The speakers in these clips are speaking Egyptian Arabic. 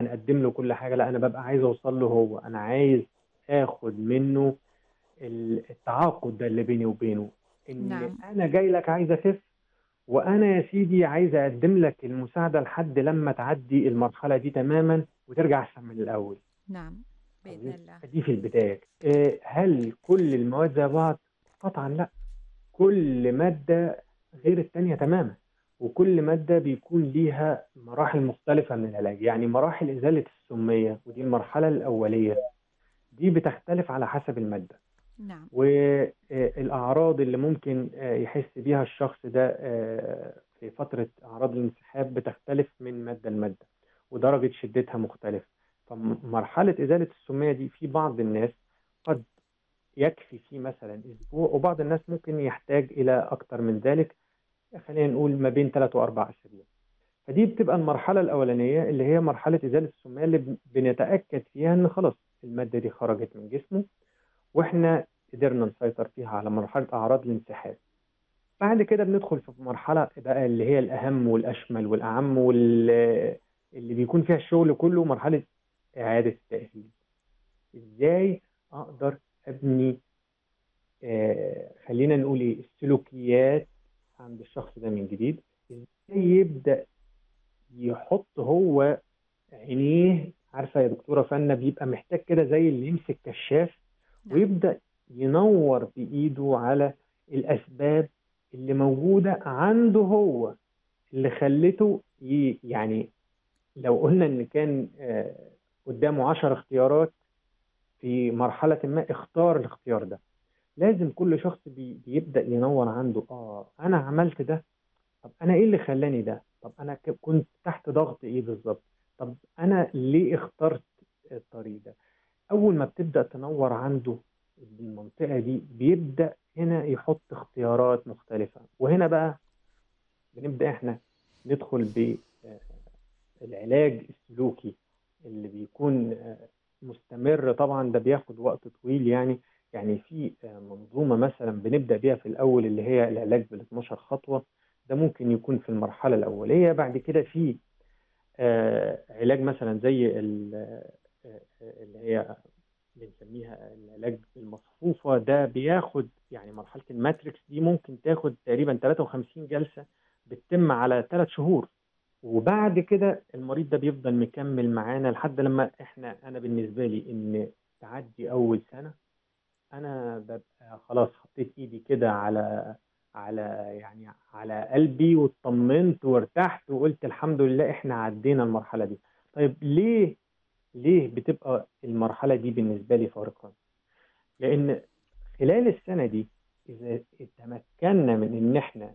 نقدم له كل حاجة لا أنا ببقى عايز أوصل له هو أنا عايز آخد منه ال- التعاقد ده اللي بيني وبينه إن نعم أنا جاي لك عايز أخف وأنا يا سيدي عايز أقدم لك المساعدة لحد لما تعدي المرحلة دي تماما وترجع أحسن من الأول نعم بإذن عظيم الله دي في البداية آه، هل كل المواد زي بعض؟ قطعا لا كل مادة غير التانية تماما وكل مادة بيكون ليها مراحل مختلفة من العلاج يعني مراحل إزالة السمية ودي المرحلة الأولية دي بتختلف على حسب المادة نعم والأعراض اللي ممكن آه، يحس بيها الشخص ده آه، في فترة أعراض الانسحاب بتختلف من مادة لمادة ودرجة شدتها مختلفة فمرحلة إزالة السمية دي في بعض الناس قد يكفي فيه مثلا أسبوع وبعض الناس ممكن يحتاج إلى أكتر من ذلك خلينا نقول ما بين ثلاث وأربع أسابيع فدي بتبقى المرحلة الأولانية اللي هي مرحلة إزالة السمية اللي بن- بنتأكد فيها إن خلاص المادة دي خرجت من جسمه وإحنا قدرنا نسيطر فيها على مرحلة أعراض الانسحاب بعد كده بندخل في مرحلة بقى اللي هي الأهم والأشمل والأعم واللي بيكون فيها الشغل كله مرحلة إعادة التأهيل إزاي أقدر أبني آه خلينا نقول إيه السلوكيات عند الشخص ده من جديد إزاي يبدأ يحط هو عينيه عارفة يا دكتورة فنا بيبقى محتاج كده زي اللي يمسك كشاف نعم ويبدأ ينور بإيده على الأسباب اللي موجودة عنده هو اللي خلته ي... يعني لو قلنا إن كان آه، قدامه عشر اختيارات في مرحلة ما اختار الاختيار ده لازم كل شخص بي... بيبدأ ينور عنده آه أنا عملت ده طب أنا إيه اللي خلاني ده طب أنا ك- كنت تحت ضغط إيه بالظبط طب أنا ليه اخترت الطريق ده أول ما بتبدأ تنور عنده المنطقة دي بيبدأ هنا يحط اختيارات مختلفة وهنا بقى بنبدأ احنا ندخل بالعلاج السلوكي اللي بيكون آه، مستمر طبعا ده بياخد وقت طويل يعني يعني في آه، منظومة مثلا بنبدأ بيها في الأول اللي هي العلاج بال 12 خطوة ده ممكن يكون في المرحلة الأولية بعد كده في آه، علاج مثلا زي ال- آه، آه، اللي هي بنسميها العلاج المصفوفة ده بياخد يعني مرحلة الماتريكس دي ممكن تاخد تقريبا 53 جلسة بتتم على ثلاث شهور وبعد كده المريض ده بيفضل مكمل معانا لحد لما احنا انا بالنسبة لي ان تعدي اول سنة انا ببقى خلاص حطيت ايدي كده على على يعني على قلبي واطمنت وارتحت وقلت الحمد لله احنا عدينا المرحلة دي طيب ليه ليه بتبقى المرحلة دي بالنسبة لي فارقة لان خلال السنة دي اذا تمكنا من ان احنا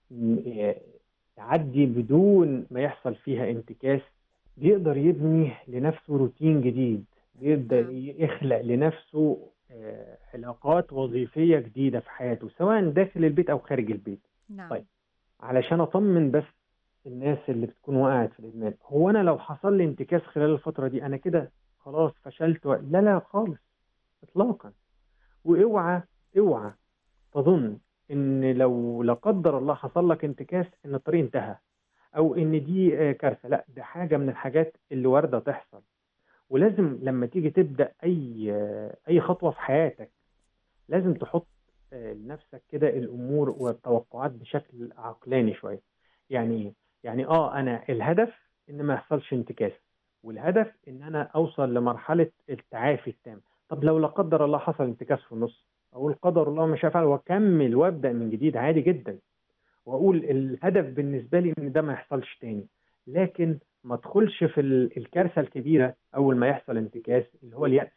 ن- تعدي بدون ما يحصل فيها انتكاس بيقدر يبني لنفسه روتين جديد بيبدأ نعم يخلق لنفسه آه، علاقات وظيفية جديدة في حياته سواء داخل البيت أو خارج البيت نعم طيب علشان أطمن بس الناس اللي بتكون وقعت في الإدمان هو أنا لو حصل لي انتكاس خلال الفترة دي أنا كده خلاص فشلت و... لا لا خالص إطلاقا واوعى اوعى تظن ان لو لا قدر الله حصل لك انتكاس ان الطريق انتهى او ان دي آه، كارثه لا ده حاجه من الحاجات اللي وارده تحصل ولازم لما تيجي تبدا اي آه، اي خطوه في حياتك لازم تحط آه، لنفسك كده الامور والتوقعات بشكل عقلاني شويه يعني ايه يعني اه انا الهدف ان ما يحصلش انتكاس والهدف ان انا اوصل لمرحله التعافي التام طب لو لا قدر الله حصل انتكاس في النص اقول قدر الله مش هفعل واكمل وابدا من جديد عادي جدا واقول الهدف بالنسبه لي ان ده ما يحصلش تاني لكن ما ادخلش في ال- الكارثه الكبيره اول ما يحصل انتكاس اللي هو اليأس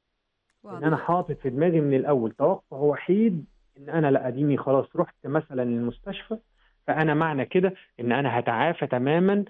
ان انا واضح حاطط في دماغي من الاول توقع وحيد ان انا لا اديني خلاص رحت مثلا المستشفى فانا معنى كده ان انا هتعافى تماما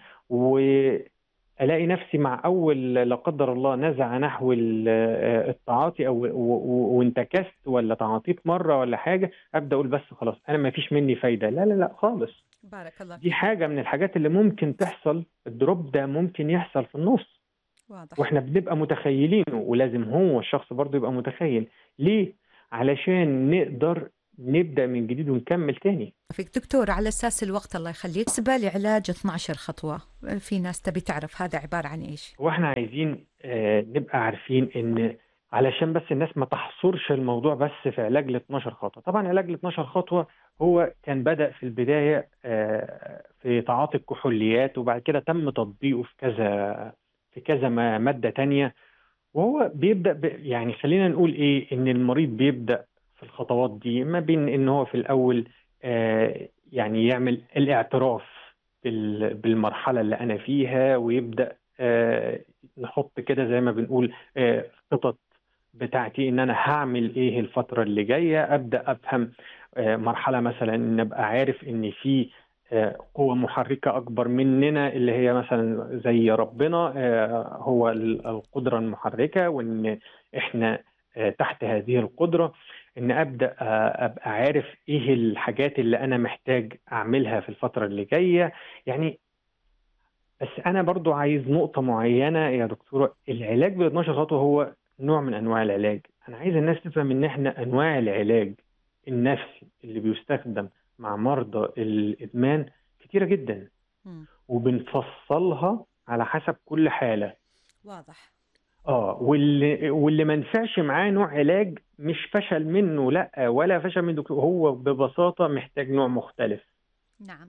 والاقي نفسي مع اول لا قدر الله نزعه نحو ال- آه، التعاطي او و- و- وانتكست ولا تعاطيت مره ولا حاجه ابدا اقول بس خلاص انا ما فيش مني فايده لا لا لا خالص بارك الله دي فيك حاجه من الحاجات اللي ممكن تحصل الدروب ده ممكن يحصل في النص واضح واحنا بنبقى متخيلينه ولازم هو الشخص برضه يبقى متخيل ليه علشان نقدر نبدا من جديد ونكمل تاني فيك دكتور على اساس الوقت الله يخليك بالنسبه لعلاج 12 خطوه في ناس تبي تعرف هذا عباره عن ايش واحنا عايزين آه، نبقى عارفين ان علشان بس الناس ما تحصرش الموضوع بس في علاج ال 12 خطوه طبعا علاج ال 12 خطوه هو كان بدأ في البدايه آه، في تعاطي الكحوليات وبعد كده تم تطبيقه في كذا في كذا ما- ماده تانية وهو بيبدأ ب... يعني خلينا نقول ايه ان المريض بيبدأ في الخطوات دي ما بين ان هو في الاول آه، يعني يعمل الاعتراف بال- بالمرحلة اللي انا فيها ويبدأ آه، نحط كده زي ما بنقول آه، خطط بتاعتي ان انا هعمل ايه الفترة اللي جاية ابدأ افهم آه، مرحلة مثلا ان ابقى عارف ان في آه، قوة محركة أكبر مننا اللي هي مثلا زي ربنا آه، هو ال- القدرة المحركة وإن إحنا آه، تحت هذه القدرة إن أبدأ آه، أبقى عارف إيه الحاجات اللي أنا محتاج أعملها في الفترة اللي جاية يعني بس أنا برضو عايز نقطة معينة يا دكتورة العلاج بال 12 خطوة هو نوع من أنواع العلاج أنا عايز الناس تفهم إن إحنا أنواع العلاج النفسي اللي بيستخدم مع مرضى الإدمان كتيرة جدا مم. وبنفصلها على حسب كل حالة واضح اه واللي واللي ما نفعش معاه نوع علاج مش فشل منه لا ولا فشل من دكتور هو ببساطة محتاج نوع مختلف نعم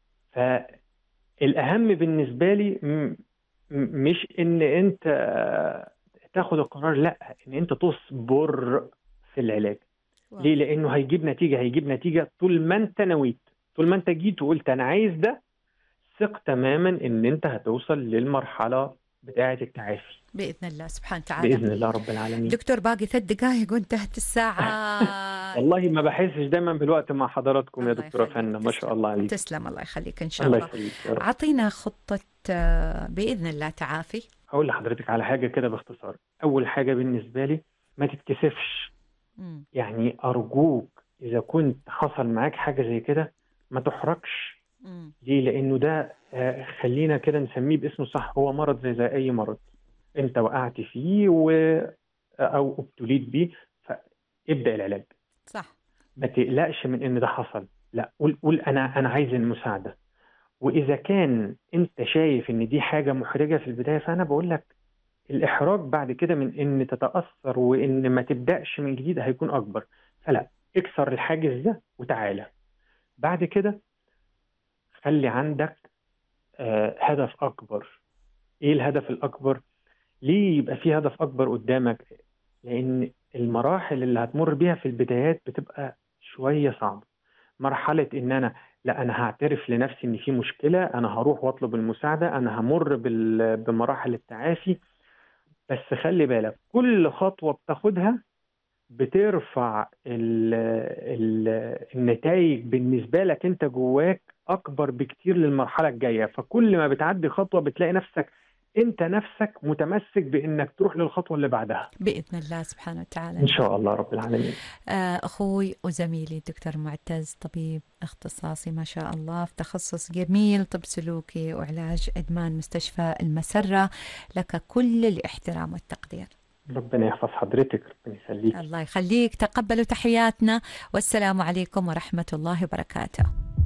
فالأهم بالنسبة لي م- م- مش إن أنت تاخد القرار لا إن أنت تصبر في العلاج واضح. ليه؟ لأنه هيجيب نتيجة هيجيب نتيجة طول ما أنت نويت طول ما أنت جيت وقلت أنا عايز ده ثق تماما إن أنت هتوصل للمرحلة بتاعة التعافي باذن الله سبحانه وتعالى بإذن الله رب العالمين دكتور باقي ثلاث دقائق وانتهت الساعه والله ما بحسش دايما بالوقت مع حضراتكم يا الله دكتورة يخليك. فنة ما شاء تسلم. الله عليك تسلم الله يخليك ان شاء الله الله يخليك يا رب اعطينا خطه آه، باذن الله تعافي هقول لحضرتك على حاجة كده باختصار أول حاجة بالنسبة لي ما تتكسفش مم. يعني أرجوك إذا كنت حصل معاك حاجة زي كده ما تحرجش مم. ليه؟ لأنه ده آه، خلينا كده نسميه باسمه صح هو مرض زي زي أي مرض أنت وقعت فيه و... أو ابتليت بيه فابدأ العلاج صح ما تقلقش من إن ده حصل لا قول قول أنا أنا عايز المساعدة وإذا كان أنت شايف إن دي حاجة محرجة في البداية فأنا بقول لك الإحراج بعد كده من إن تتأثر وإن ما تبدأش من جديد هيكون أكبر فلا اكسر الحاجز ده وتعالى بعد كده خلي عندك آه، هدف أكبر إيه الهدف الأكبر؟ ليه يبقى في هدف أكبر قدامك؟ لأن المراحل اللي هتمر بيها في البدايات بتبقى شوية صعبة مرحلة إن أنا لا أنا هعترف لنفسي إن في مشكلة أنا هروح وأطلب المساعدة أنا همر بال- بمراحل التعافي بس خلي بالك كل خطوة بتاخدها بترفع ال ال النتائج بالنسبة لك انت جواك اكبر بكتير للمرحلة الجاية فكل ما بتعدي خطوة بتلاقي نفسك انت نفسك متمسك بانك تروح للخطوة اللي بعدها باذن الله سبحانه وتعالى ان شاء الله رب العالمين آه، أخوي وزميلي الدكتور معتز طبيب اختصاصي ما شاء الله في تخصص جميل طب سلوكي وعلاج إدمان مستشفى المسرة لك كل الاحترام والتقدير ربنا يحفظ حضرتك ربنا يخليك الله يخليك تقبلوا تحياتنا والسلام عليكم ورحمة الله وبركاته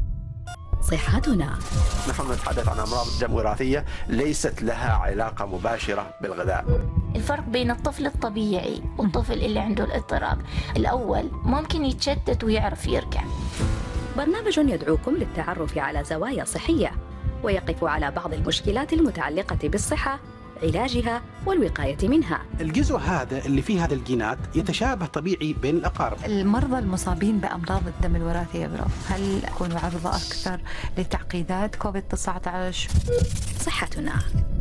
صحتنا نحن نتحدث عن أمراض دم وراثية ليست لها علاقة مباشرة بالغذاء الفرق بين الطفل الطبيعي والطفل اللي عنده الاضطراب الأول ممكن يتشتت ويعرف يركع برنامج يدعوكم للتعرف على زوايا صحية ويقف على بعض المشكلات المتعلقة بالصحة علاجها والوقاية منها الجزء هذا اللي فيه هذه الجينات يتشابه طبيعي بين الأقارب المرضى المصابين بأمراض الدم الوراثية برو هل يكونوا عرضة أكثر لتعقيدات كوفيد 19 صحتنا